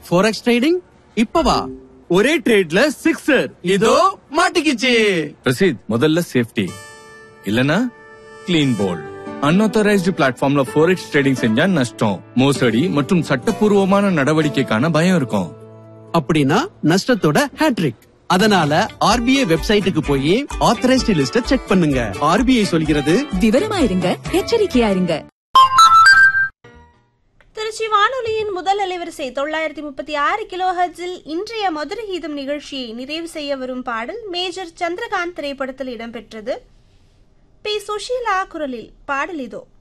forex trading இப்பவா ஒரே ட்ரேட்ல sixer இதோ மாட்டிக்கிச்சு பிரசீத் முதல்ல சேஃப்டி இல்லனா கிளீன் போல் அன்ஆத்தரைஸ்டு பிளாட்ஃபார்ம்ல ஃபோரெக்ஸ் ட்ரேடிங் செஞ்சா நஷ்டம் மோசடி மற்றும் சட்டப்பூர்வமான நடவடிக்கைக்கான பயம் இருக்கும் அப்படின்னா நஷ்டத்தோட ஹேட்ரிக் அதனால ஆர்பிஐ வெப்சைட்டுக்கு போய் ஆத்தரைஸ்டு லிஸ்ட செக் பண்ணுங்க ஆர்பிஐ சொல்கிறது விவரமா இருங்க எச்சரிக்கையா இருங்க திருச்சி வானொலியின் முதல் அலைவரிசை தொள்ளாயிரத்தி முப்பத்தி ஆறு கிலோ ஹர்ட்ஸில் இன்றைய மதுர கீதம் நிகழ்ச்சியை நிறைவு செய்ய வரும் பாடல் மேஜர் சந்திரகாந்த் திரைப்படத்தில் இடம்பெற்றது பி சுஷீலா குரலில் பாடல் இதோ